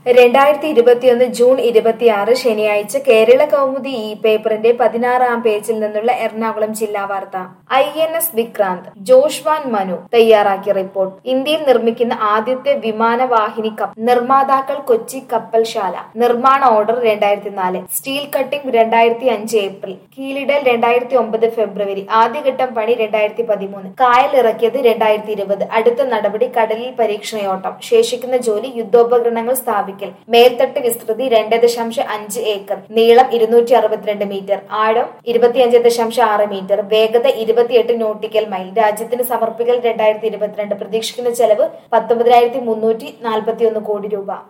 രണ്ടായിരത്തി ഇരുപത്തിയൊന്ന് ജൂൺ ഇരുപത്തിയാറ് ശനിയാഴ്ച കേരള കൗമുദി ഇ പേപ്പറിന്റെ പതിനാറാം പേജിൽ നിന്നുള്ള എറണാകുളം ജില്ലാ വാർത്ത I N S Vikrant Josh Van Manu തയ്യാറാക്കിയ റിപ്പോർട്ട് ഇന്ത്യയിൽ നിർമ്മിക്കുന്ന ആദ്യത്തെ വിമാനവാഹിനി കപ്പൽ നിർമ്മാതാക്കൾ കൊച്ചി കപ്പൽശാല നിർമ്മാണ ഓർഡർ രണ്ടായിരത്തി നാല് സ്റ്റീൽ കട്ടിംഗ് രണ്ടായിരത്തി അഞ്ച് ഏപ്രിൽ കീലിടൽ രണ്ടായിരത്തി ഒമ്പത് ഫെബ്രുവരി ആദ്യഘട്ടം പണി രണ്ടായിരത്തി പതിമൂന്ന് കായൽ ഇറക്കിയത് രണ്ടായിരത്തി ഇരുപത് അടുത്ത നടപടി കടലിൽ പരീക്ഷണയോട്ടം ശേഷിക്കുന്ന ജോലി യുദ്ധോപകരണങ്ങൾ സ്ഥാപിക്കൽ മേൽത്തട്ട് വിസ്തൃതി രണ്ട് ദശാംശം അഞ്ച് ഏക്കർ നീളം ഇരുന്നൂറ്റി അറുപത്തിരണ്ട് മീറ്റർ ആഴം ഇരുപത്തിയഞ്ച് ദശാംശം ആറ് മീറ്റർ വേഗത ഇരുപത്തിയെട്ട് നോട്ടിക്കൽ മൈൽ രാജ്യത്തിന് സമർപ്പിക്കൽ രണ്ടായിരത്തി ഇരുപത്തിരണ്ട് പ്രതീക്ഷിക്കുന്ന ചെലവ് പത്തൊമ്പതിനായിരത്തി മുന്നൂറ്റി നാൽപ്പത്തി ഒന്ന് കോടി രൂപ